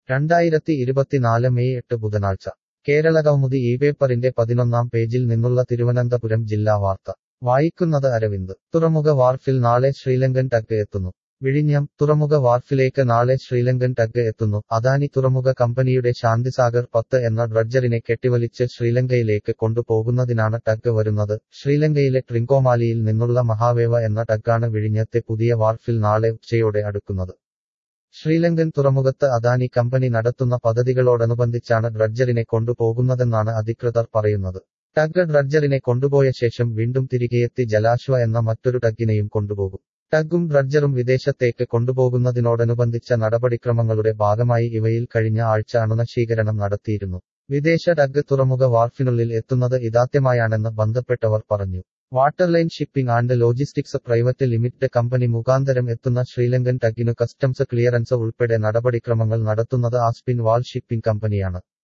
രണ്ടായിരത്തി ഇരുപത്തിനാല് മെയ് എട്ട് ബുധനാഴ്ച കേരളകൗമുദി ഈ പേപ്പറിന്റെ പതിനൊന്നാം പേജിൽ നിന്നുള്ള തിരുവനന്തപുരം ജില്ലാ വാർത്ത വായിക്കുന്നത് അരവിന്ദ് തുറമുഖ വാർഫിൽ നാളെ ശ്രീലങ്കൻ ടഗ് എത്തുന്നു വിഴിഞ്ഞം തുറമുഖ വാർഫിലേക്ക് നാളെ ശ്രീലങ്കൻ ടഗ് എത്തുന്നു അദാനി തുറമുഖ കമ്പനിയുടെ ശാന്തിസാഗർ പത്ത് എന്ന ഡ്രഡ്ജറിനെ കെട്ടിവലിച്ച് ശ്രീലങ്കയിലേക്ക് കൊണ്ടുപോകുന്നതിനാണ് ടഗ് വരുന്നത് ശ്രീലങ്കയിലെ ട്രിങ്കോമാലിയിൽ നിന്നുള്ള മഹാവേവ എന്ന ടഗാണ് വിഴിഞ്ഞത്തെ പുതിയ വാർഫിൽ നാളെ ഉച്ചയോടെ അടുക്കുന്നത് ശ്രീലങ്കൻ തുറമുഖത്ത് അദാനി കമ്പനി നടത്തുന്ന പദ്ധതികളോടനുബന്ധിച്ചാണ് ഡ്രഡ്ജറിനെ കൊണ്ടുപോകുന്നതെന്നാണ് അധികൃതർ പറയുന്നത് ടഗ് ഡ്രഡ്ജറിനെ കൊണ്ടുപോയ ശേഷം വീണ്ടും തിരികെയെത്തി ജലാശ്വ എന്ന മറ്റൊരു ടഗിനെയും കൊണ്ടുപോകും ടഗും ഡ്രഡ്ജറും വിദേശത്തേക്ക് കൊണ്ടുപോകുന്നതിനോടനുബന്ധിച്ച നടപടിക്രമങ്ങളുടെ ഭാഗമായി ഇവയിൽ കഴിഞ്ഞ ആഴ്ച അണുനശീകരണം നടത്തിയിരുന്നു വിദേശ ടഗ് തുറമുഖ വാർഫിനുള്ളിൽ എത്തുന്നത് ഇതാദ്യമായാണെന്ന് ബന്ധപ്പെട്ടവർ പറഞ്ഞു Waterline shipping and logistics private limited company മുഖാന്തരം എത്തുന്ന ശ്രീലങ്കൻ ടഗിനു കസ്റ്റംസ് ക്ലിയറൻസ് ഉൾപ്പെടെ നടപടിക്രമങ്ങൾ നടത്തുന്നത് ആസ്പിൻ വാൾ ഷിപ്പിംഗ് കമ്പനിയാണ്